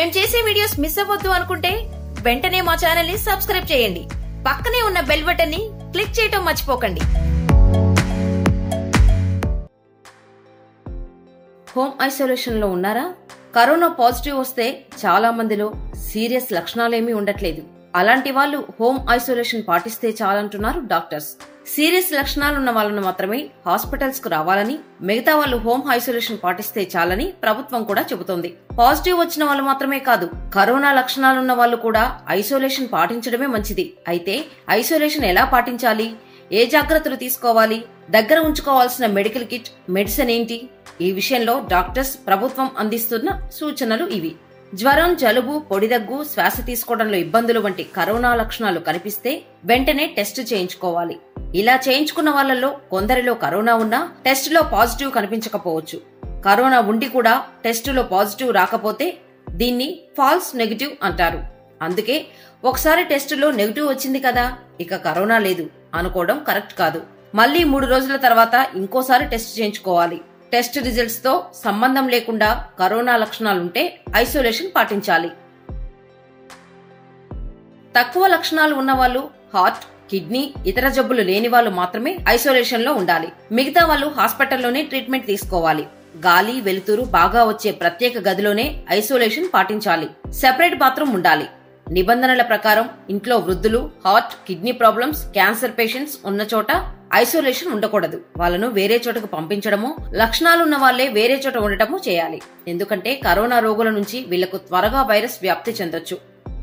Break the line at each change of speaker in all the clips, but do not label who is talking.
మేం చేసే videos miss అవ్వద్దు అనుకుంటే వెంటనే మా ఛానల్ ని సబ్స్క్రైబ్ చేయండి పక్కనే ఉన్న బెల్ బటన్ ని క్లిక్ చేయటం మర్చిపోకండి హోమ్ ఐసోలేషన్ లో ఉన్నారా కరోనా పాజిటివ్ వస్తే చాలా మందిలో సీరియస్ లక్షణాలేమీ ఉండట్లేదు అలాంటి వాళ్ళు హోమ్ ఐసోలేషన్ పాటిస్తే చాలంటున్నారు డాక్టర్స్ సీరియస్ లక్షణాలు ఉన్న వాళ్ళను మాత్రమే హాస్పిటల్స్ కు రావాలని మిగతా వాళ్ళు హోమ్ ఐసోలేషన్ పాటిస్తే చాలని ప్రభుత్వం కూడా చెబుతోంది పాజిటివ్ వచ్చిన వాళ్ళు మాత్రమే కాదు కరోనా లక్షణాలున్న వాళ్ళు కూడా ఐసోలేషన్ పాటించడమే మంచిది అయితే ఐసోలేషన్ ఎలా పాటించాలి ఏ జాగ్రత్తలు తీసుకోవాలి దగ్గర ఉంచుకోవాల్సిన మెడికల్ కిట్ మెడిసిన్ ఏంటి ఈ విషయంలో డాక్టర్స్ ప్రభుత్వం అందిస్తున్న సూచనలు ఇవి జ్వరం జలుబు పొడిదగ్గు శ్వాస తీసుకోవడంలో ఇబ్బందులు వంటి కరోనా లక్షణాలు కనిపిస్తే వెంటనే టెస్ట్ చేయించుకోవాలి ఇలా చేయించుకున్న వాళ్ళలో కొందరిలో కరోనా ఉన్నా టెస్టులో పాజిటివ్ కనిపించకపోవచ్చు కరోనా ఉండి కూడా టెస్టులో పాజిటివ్ రాకపోతే దీన్ని ఫాల్స్ నెగిటివ్ అంటారు అందుకే ఒకసారి టెస్టులో నెగిటివ్ వచ్చింది కదా ఇక కరోనా లేదు అనుకోవడం కరెక్ట్ కాదు మళ్ళీ మూడు రోజుల తర్వాత ఇంకోసారి టెస్ట్ చేయించుకోవాలి టెస్ట్ రిజల్ట్స్ తో సంబంధం లేకుండా కరోనా లక్షణాలుంటే ఐసోలేషన్ పాటించాలి తక్కువ లక్షణాలు ఉన్న వాళ్ళు హార్ట్ కిడ్నీ ఇతర జబ్బులు లేని వాళ్ళు మాత్రమే ఐసోలేషన్ లో ఉండాలి మిగతా వాళ్ళు హాస్పిటల్లోనే ట్రీట్మెంట్ తీసుకోవాలి గాలి వెలుతురు బాగా వచ్చే ప్రత్యేక గదిలోనే ఐసోలేషన్ పాటించాలి సెపరేట్ బాత్రూమ్ ఉండాలి నిబంధనల ప్రకారం ఇంట్లో వృద్ధులు heart kidney problems cancer patients ఉన్న చోట ఐసోలేషన్ ఉండకూడదు వాళ్ళను వేరే చోటకు పంపించడము లక్షణాలున్న వాళ్లే వేరే చోట ఉండటము చేయాలి ఎందుకంటే కరోనా రోగుల నుంచి వీళ్లకు త్వరగా వైరస్ వ్యాప్తి చెందొచ్చు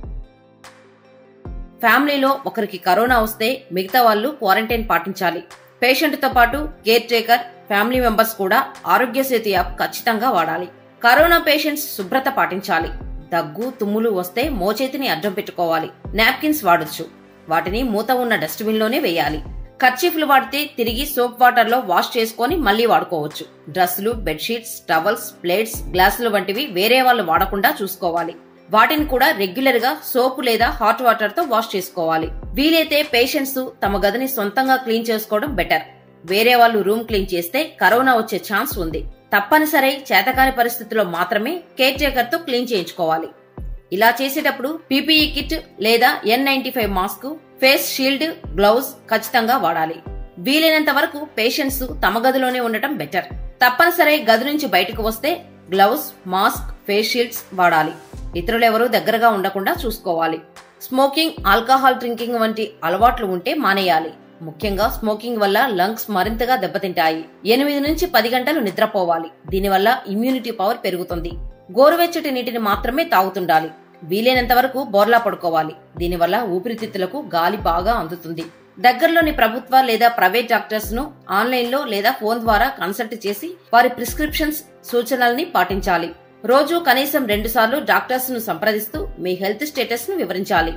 ఫ్యామిలీలో ఒకరికి కరోనా వస్తే మిగతా వాళ్ళు క్వారంటైన్ పాటించాలి పేషెంట్ తో పాటు కేర్ టేకర్ ఫ్యామిలీ మెంబర్స్ కూడా ఆరోగ్య సేతు యాప్ ఖచ్చితంగా వాడాలి కరోనా పేషెంట్స్ శుభ్రత పాటించాలి దగ్గు తుమ్ములు వస్తే మోచేతిని అడ్డం పెట్టుకోవాలి నాప్కిన్స్ వాడొచ్చు వాటిని మూత ఉన్న డస్ట్బిన్ లోనే వేయాలి కర్చీఫ్లు వాడితే తిరిగి సోప్ వాటర్ లో వాష్ చేసుకొని మళ్లీ వాడుకోవచ్చు డ్రెస్సులు బెడ్షీట్స్ టవల్స్ ప్లేట్స్ గ్లాసులు వంటివి వేరే వాళ్ళు వాడకుండా చూసుకోవాలి వాటిని కూడా రెగ్యులర్ గా సోపు లేదా హాట్ వాటర్ తో వాష్ చేసుకోవాలి వీలైతే పేషెంట్స్ తమ గదిని సొంతంగా క్లీన్ చేసుకోవడం బెటర్ వేరే వాళ్ళు రూమ్ క్లీన్ చేస్తే కరోనా వచ్చే ఛాన్స్ ఉంది తప్పనిసరి చేతకాని పరిస్థితిలో మాత్రమే కేర్ టేకర్ తో క్లీన్ చేయించుకోవాలి ఇలా చేసేటప్పుడు పీపీఈ కిట్ లేదా N ninety five mask face shield gloves ఖచ్చితంగా వాడాలి వీలైనంత వరకు పేషెంట్స్ తమ గదిలోనే ఉండటం బెటర్ తప్పనిసరి గది నుంచి బయటకు వస్తే గ్లౌజ్ మాస్క్ ఫేస్ షీల్డ్స్ వాడాలి ఇతరులెవరూ దగ్గరగా ఉండకుండా చూసుకోవాలి స్మోకింగ్ ఆల్కహాల్ డ్రింకింగ్ వంటి అలవాట్లు ఉంటే మానేయాలి ముఖ్యంగా స్మోకింగ్ వల్ల లంగ్స్ మరింతగా దెబ్బతింటాయి ఎనిమిది నుంచి పది గంటలు నిద్రపోవాలి దీనివల్ల ఇమ్యూనిటీ పవర్ పెరుగుతుంది గోరువెచ్చటి నీటిని మాత్రమే తాగుతుండాలి వీలైనంత వరకు బోర్లా పడుకోవాలి దీనివల్ల ఊపిరితిత్తులకు గాలి బాగా అందుతుంది దగ్గరలోని ప్రభుత్వ లేదా ప్రైవేట్ డాక్టర్స్ ను ఆన్లైన్ లో లేదా ఫోన్ ద్వారా కన్సల్ట్ చేసి వారి ప్రిస్క్రిప్షన్స్ సూచనల్ని పాటించాలి రోజు కనీసం రెండు సార్లు డాక్టర్స్ ను సంప్రదిస్తూ మీ హెల్త్ స్టేటస్ ను వివరించాలి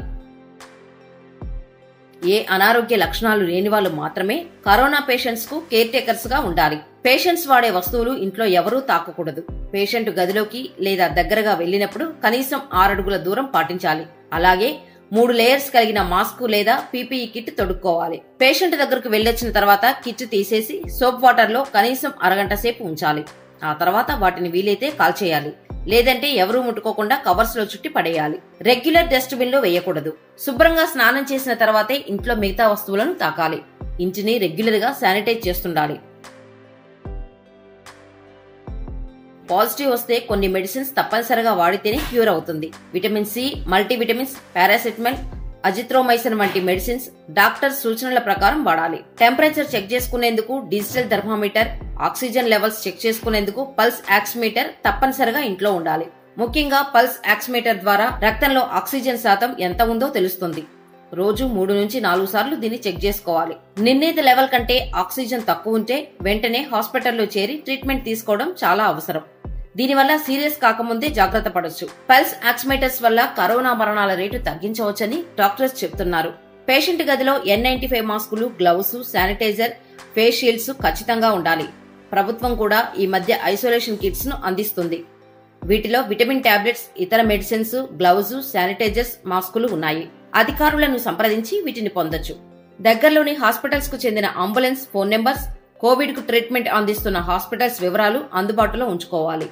ఏ అనారోగ్య లక్షణాలు లేని వాళ్ళు మాత్రమే కరోనా పేషెంట్స్ కు కేర్ టేకర్స్ గా ఉండాలి పేషెంట్స్ వాడే వస్తువులు ఇంట్లో ఎవరూ తాకకూడదు పేషెంట్ గదిలోకి లేదా దగ్గరగా వెళ్లినప్పుడు కనీసం ఆరడుగుల దూరం పాటించాలి అలాగే మూడు లేయర్స్ కలిగిన మాస్క్ లేదా పీపీఈ కిట్ తొడుక్కోవాలి పేషెంట్ దగ్గరకు వెళ్ళొచ్చిన తర్వాత కిట్ తీసేసి సోప్ వాటర్ లో కనీసం అరగంట సేపు ఉంచాలి ఆ తర్వాత వాటిని వీలైతే కాల్చేయాలి లేదంటే ఎవరూ ముట్టుకోకుండా కవర్స్ లో చుట్టి పడేయాలి రెగ్యులర్ డస్ట్బిన్ లో వేయకూడదు శుభ్రంగా స్నానం చేసిన తర్వాతే ఇంట్లో మిగతా వస్తువులను తాకాలి ఇంటిని రెగ్యులర్ గా శానిటైజ్ చేస్తుండాలి పాజిటివ్ వస్తే కొన్ని మెడిసిన్స్ తప్పనిసరిగా వాడితేనే క్యూర్ అవుతుంది vitamin C multivitamins paracetamol azithromycin వంటి మెడిసిన్స్ డాక్టర్ సూచనల ప్రకారం వాడాలి టెంపరేచర్ చెక్ చేసుకునేందుకు digital thermometer oxygen levels check చేసుకునేందుకు పల్స్ యాక్సిమీటర్ తప్పనిసరిగా ఇంట్లో ఉండాలి ముఖ్యంగా పల్స్ యాక్సిమీటర్ ద్వారా రక్తంలో ఆక్సిజన్ శాతం ఎంత ఉందో తెలుస్తుంది రోజు మూడు నుంచి నాలుగు సార్లు దీన్ని చెక్ చేసుకోవాలి నిర్ణీత లెవెల్ కంటే ఆక్సిజన్ తక్కువ ఉంటే వెంటనే హాస్పిటల్లో చేరి ట్రీట్మెంట్ తీసుకోవడం చాలా అవసరం దీనివల్ల సీరియస్ కాకముందే జాగ్రత్త పడొచ్చు పల్స్ ఆక్సిమీటర్స్ వల్ల కరోనా మరణాల రేటు తగ్గించవచ్చని డాక్టర్స్ చెప్తున్నారు పేషెంట్ గదిలో ఎన్ నైన్టీ ఫైవ్ మాస్కులు గ్లౌస్ శానిటైజర్ ఫేస్ షీల్డ్స్ ఖచ్చితంగా ఉండాలి ప్రభుత్వం కూడా ఈ మధ్య ఐసోలేషన్ కిట్స్ ను అందిస్తుంది వీటిలో విటమిన్ టాబ్లెట్స్ ఇతర మెడిసిన్స్ గ్లౌజ్ శానిటైజర్స్ మాస్కులు ఉన్నాయి అధికారులను సంప్రదించి వీటిని పొందొచ్చు దగ్గరలోని హాస్పిటల్స్ కు చెందిన అంబులెన్స్ ఫోన్ నెంబర్స్ కోవిడ్ కు ట్రీట్మెంట్ అందిస్తున్న హాస్పిటల్స్ వివరాలు అందుబాటులో ఉంచుకోవాలి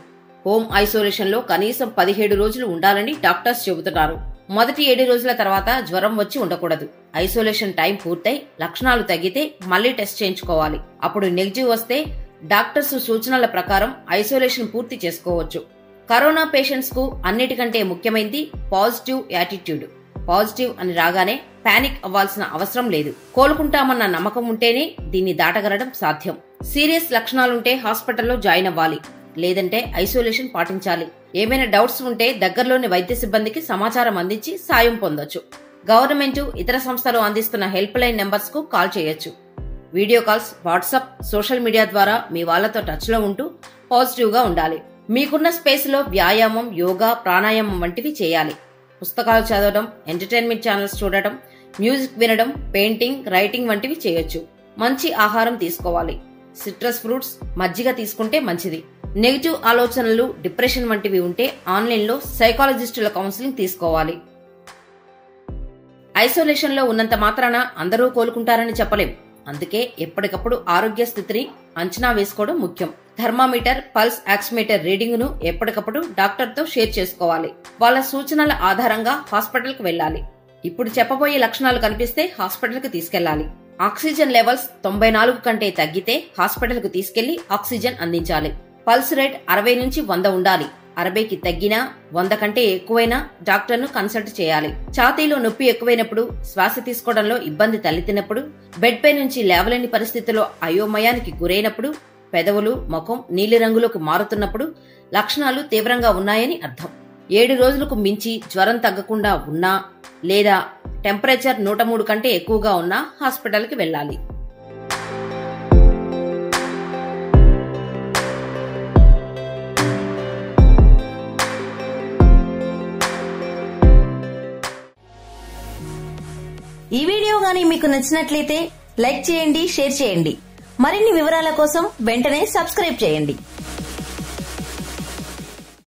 హోమ్ ఐసోలేషన్ లో కనీసం పదిహేడు రోజులు ఉండాలని డాక్టర్స్ చెబుతున్నారు మొదటి ఏడు రోజుల తర్వాత జ్వరం వచ్చి ఉండకూడదు ఐసోలేషన్ టైం పూర్తయి లక్షణాలు తగ్గితే మళ్లీ టెస్ట్ చేయించుకోవాలి అప్పుడు నెగిటివ్ వస్తే డాక్టర్స్ సూచనల ప్రకారం ఐసోలేషన్ పూర్తి చేసుకోవచ్చు కరోనా పేషెంట్స్ కు అన్నిటికంటే ముఖ్యమైనది పాజిటివ్ యాటిట్యూడ్ పాజిటివ్ అని రాగానే పానిక్ అవ్వాల్సిన అవసరం లేదు కోలుకుంటామన్న నమ్మకం ఉంటేనే దీన్ని దాటగలడం సాధ్యం సీరియస్ లక్షణాలుంటే హాస్పిటల్లో జాయిన్ అవ్వాలి లేదంటే ఐసోలేషన్ పాటించాలి ఏమైనా డౌట్స్ ఉంటే దగ్గరలోని వైద్య సిబ్బందికి సమాచారం అందించి సాయం పొందొచ్చు గవర్నమెంట్ ఇతర సంస్థలు అందిస్తున్న హెల్ప్ లైన్ నెంబర్స్ కు కాల్ చేయొచ్చు video calls WhatsApp social media ద్వారా మీ వాళ్లతో టచ్ లో ఉంటూ పాజిటివ్ గా ఉండాలి మీకున్న స్పేస్ లో వ్యాయామం యోగా ప్రాణాయామం వంటివి చేయాలి పుస్తకాలు చదవడం ఎంటర్టైన్మెంట్ ఛానల్స్ చూడటం మ్యూజిక్ వినడం పెయింటింగ్ రైటింగ్ వంటివి చేయొచ్చు మంచి ఆహారం తీసుకోవాలి సిట్రస్ ఫ్రూట్స్ మజ్జిగ తీసుకుంటే మంచిది నెగిటివ్ ఆలోచనలు డిప్రెషన్ వంటివి ఉంటే ఆన్లైన్లో సైకాలజిస్టుల కౌన్సిలింగ్ తీసుకోవాలి ఐసోలేషన్ లో ఉన్నంత మాత్రాన అందరూ కోలుకుంటారని చెప్పలేం అందుకే ఎప్పటికప్పుడు ఆరోగ్య స్థితిని అంచనా వేసుకోవడం ముఖ్యం థర్మామీటర్ పల్స్ ఆక్సిమీటర్ రీడింగ్ ను ఎప్పటికప్పుడు డాక్టర్ తో షేర్ చేసుకోవాలి వాళ్ళ సూచనల ఆధారంగా హాస్పిటల్ కు వెళ్ళాలి ఇప్పుడు చెప్పబోయే లక్షణాలు కనిపిస్తే హాస్పిటల్ కు తీసుకెళ్లాలి ఆక్సిజన్ లెవెల్స్ తొంభై నాలుగు కంటే తగ్గితే హాస్పిటల్ కు తీసుకెళ్లి ఆక్సిజన్ అందించాలి పల్స్ రేట్ అరవై నుంచి వంద ఉండాలి అరవైకి తగ్గినా వంద కంటే ఎక్కువైనా డాక్టర్ను కన్సల్ట్ చేయాలి ఛాతీలో నొప్పి ఎక్కువైనప్పుడు శ్వాస తీసుకోవడంలో ఇబ్బంది తలెత్తినప్పుడు బెడ్ పై నుంచి లేవలేని పరిస్థితిలో అయోమయానికి గురైనప్పుడు పెదవులు ముఖం నీలిరంగులోకి మారుతున్నప్పుడు లక్షణాలు తీవ్రంగా ఉన్నాయని అర్థం ఏడు రోజులకు మించి జ్వరం తగ్గకుండా ఉన్నా లేదా టెంపరేచర్ నూట మూడు కంటే ఎక్కువగా ఉన్నా హాస్పిటల్కి వెళ్ళాలి
ఈ వీడియో గానీ మీకు నచ్చినట్లయితే లైక్ చేయండి షేర్ చేయండి మరిన్ని వివరాల కోసం వెంటనే సబ్స్క్రైబ్ చేయండి